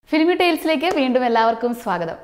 ഫിലിമി ടെയിൽസിലേക്ക് വീണ്ടും എല്ലാവർക്കും സ്വാഗതം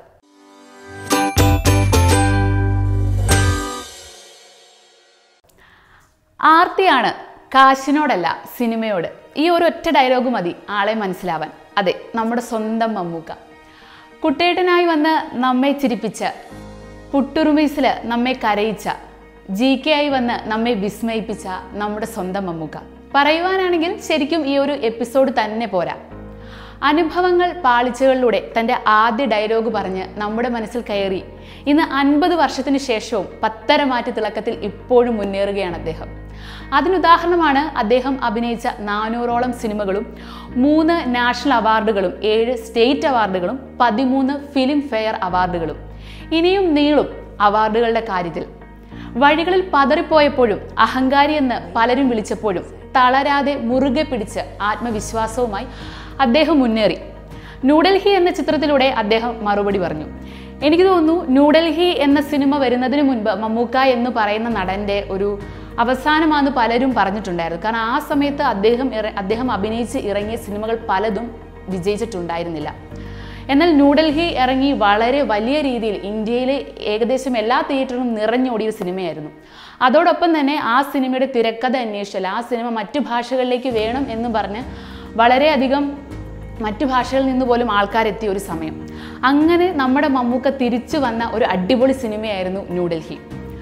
ആർത്തിയാണ് കാശിനോടല്ല സിനിമയോട് ഈ ഒരു ഒറ്റ ഡയലോഗ് മതി ആളെ മനസ്സിലാവാൻ അതെ നമ്മുടെ സ്വന്തം മമ്മൂക്ക കുട്ടേട്ടനായി വന്ന് നമ്മെ ചിരിപ്പിച്ച പുട്ടുറുമീസിൽ നമ്മെ കരയിച്ച ജി കെ ആയി വന്ന് നമ്മെ വിസ്മയിപ്പിച്ച നമ്മുടെ സ്വന്തം മമ്മൂക്ക പറയുവാനാണെങ്കിൽ ശരിക്കും ഈ ഒരു എപ്പിസോഡ് തന്നെ പോരാ അനുഭവങ്ങൾ പാളിച്ചകളിലൂടെ തൻ്റെ ആദ്യ ഡയലോഗ് പറഞ്ഞ് നമ്മുടെ മനസ്സിൽ കയറി ഇന്ന് അൻപത് വർഷത്തിന് ശേഷവും പത്തര മാറ്റി തിളക്കത്തിൽ ഇപ്പോഴും മുന്നേറുകയാണ് അദ്ദേഹം അതിനുദാഹരണമാണ് അദ്ദേഹം അഭിനയിച്ച നാനൂറോളം സിനിമകളും മൂന്ന് നാഷണൽ അവാർഡുകളും ഏഴ് സ്റ്റേറ്റ് അവാർഡുകളും പതിമൂന്ന് ഫിലിം ഫെയർ അവാർഡുകളും ഇനിയും നീളും അവാർഡുകളുടെ കാര്യത്തിൽ വഴികളിൽ പതറിപ്പോയപ്പോഴും അഹങ്കാരി എന്ന് പലരും വിളിച്ചപ്പോഴും തളരാതെ മുറുകെ പിടിച്ച് ആത്മവിശ്വാസവുമായി അദ്ദേഹം മുന്നേറി ന്യൂഡൽഹി എന്ന ചിത്രത്തിലൂടെ അദ്ദേഹം മറുപടി പറഞ്ഞു എനിക്ക് തോന്നുന്നു ന്യൂഡൽഹി എന്ന സിനിമ വരുന്നതിന് മുൻപ് മമ്മൂക്ക എന്ന് പറയുന്ന നടൻ്റെ ഒരു അവസാനമാണെന്ന് പലരും പറഞ്ഞിട്ടുണ്ടായിരുന്നു കാരണം ആ സമയത്ത് അദ്ദേഹം ഇറ- അദ്ദേഹം അഭിനയിച്ച് ഇറങ്ങിയ സിനിമകൾ പലതും വിജയിച്ചിട്ടുണ്ടായിരുന്നില്ല എന്നാൽ ന്യൂഡൽഹി ഇറങ്ങി വളരെ വലിയ രീതിയിൽ ഇന്ത്യയിലെ ഏകദേശം എല്ലാ തിയേറ്ററിലും നിറഞ്ഞോടിയ ഒരു സിനിമയായിരുന്നു അതോടൊപ്പം തന്നെ ആ സിനിമയുടെ തിരക്കഥ അന്വേഷിച്ചാൽ ആ സിനിമ മറ്റു ഭാഷകളിലേക്ക് വേണം എന്ന് പറഞ്ഞ് വളരെയധികം മറ്റു ഭാഷകളിൽ നിന്ന് പോലും ആൾക്കാരെത്തിയ ഒരു സമയം അങ്ങനെ നമ്മുടെ മമ്മൂക്ക തിരിച്ചു വന്ന ഒരു അടിപൊളി സിനിമയായിരുന്നു ന്യൂഡൽഹി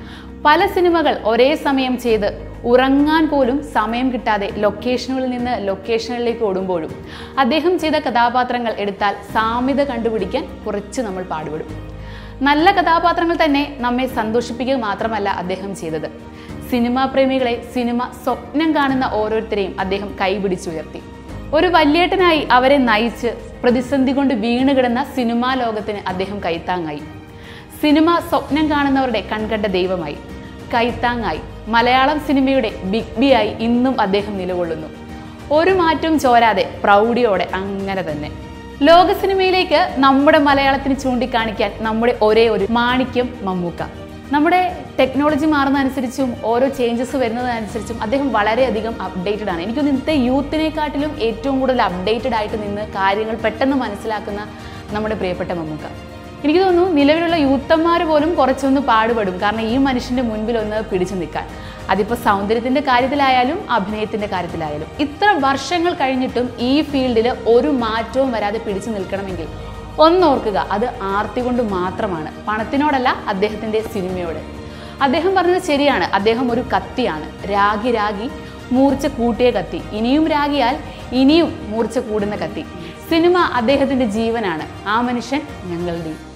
പല സിനിമകൾ ഒരേ സമയം ചെയ്ത് ഉറങ്ങാൻ പോലും സമയം കിട്ടാതെ ലൊക്കേഷനുകളിൽ നിന്ന് ലൊക്കേഷനുകളിലേക്ക് ഓടുമ്പോഴും അദ്ദേഹം ചെയ്ത കഥാപാത്രങ്ങൾ എടുത്താൽ സാമ്യത കണ്ടുപിടിക്കാൻ കുറച്ച് നമ്മൾ പാടുപെടും നല്ല കഥാപാത്രങ്ങൾ തന്നെ നമ്മെ സന്തോഷിപ്പിക്കുക മാത്രമല്ല അദ്ദേഹം ചെയ്തത് സിനിമാ പ്രേമികളെ സിനിമ സ്വപ്നം കാണുന്ന ഓരോരുത്തരെയും അദ്ദേഹം കൈപിടിച്ചുയർത്തി ഒരു വല്യേട്ടനായി അവരെ നയിച്ച് പ്രതിസന്ധി കൊണ്ട് വീണുകിടന്ന സിനിമാ ലോകത്തിന് അദ്ദേഹം കൈത്താങ്ങായി സിനിമ സ്വപ്നം കാണുന്നവരുടെ കൺകണ്ട ദൈവമായി കൈത്താങ്ങായി മലയാളം സിനിമയുടെ ബിഗ് ബി ആയി ഇന്നും അദ്ദേഹം നിലകൊള്ളുന്നു ഒരു മാറ്റവും ചോരാതെ പ്രൗഢിയോടെ അങ്ങനെ തന്നെ ലോക സിനിമയിലേക്ക് നമ്മുടെ മലയാളത്തിന് ചൂണ്ടിക്കാണിക്കാൻ നമ്മുടെ ഒരേ ഒരു മാണിക്യം മമ്മൂക്ക നമ്മുടെ ടെക്നോളജി മാറുന്നതനുസരിച്ചും ഓരോ ചേഞ്ചസ് വരുന്നതനുസരിച്ചും അദ്ദേഹം വളരെയധികം അപ്ഡേറ്റഡ് ആണ് എനിക്കൊന്ന് ഇന്നത്തെ യൂത്തിനെക്കാട്ടിലും ഏറ്റവും കൂടുതൽ അപ്ഡേറ്റഡ് ആയിട്ട് നിന്ന് കാര്യങ്ങൾ പെട്ടെന്ന് മനസ്സിലാക്കുന്ന നമ്മുടെ പ്രിയപ്പെട്ട മമ്മൂക്ക എനിക്ക് തോന്നുന്നു നിലവിലുള്ള യൂത്തന്മാർ പോലും കുറച്ചൊന്ന് പാടുപെടും കാരണം ഈ മനുഷ്യന്റെ മുൻപിൽ ഒന്ന് പിടിച്ചു നിൽക്കാൻ അതിപ്പോൾ സൗന്ദര്യത്തിന്റെ കാര്യത്തിലായാലും അഭിനയത്തിന്റെ കാര്യത്തിലായാലും ഇത്ര വർഷങ്ങൾ കഴിഞ്ഞിട്ടും ഈ ഫീൽഡിൽ ഒരു മാറ്റവും വരാതെ പിടിച്ചു നിൽക്കണമെങ്കിൽ ഒന്നോർക്കുക അത് ആർത്തി കൊണ്ട് മാത്രമാണ് പണത്തിനോടല്ല അദ്ദേഹത്തിന്റെ സിനിമയോട് അദ്ദേഹം പറഞ്ഞത് ശരിയാണ് അദ്ദേഹം ഒരു കത്തിയാണ് രാഗി രാഗി മൂർച്ച കൂട്ടിയ കത്തി ഇനിയും രാഗിയാൽ ഇനിയും മൂർച്ച കൂടുന്ന കത്തി സിനിമ അദ്ദേഹത്തിന്റെ ജീവനാണ് ആ മനുഷ്യൻ ഞങ്ങളുടെയും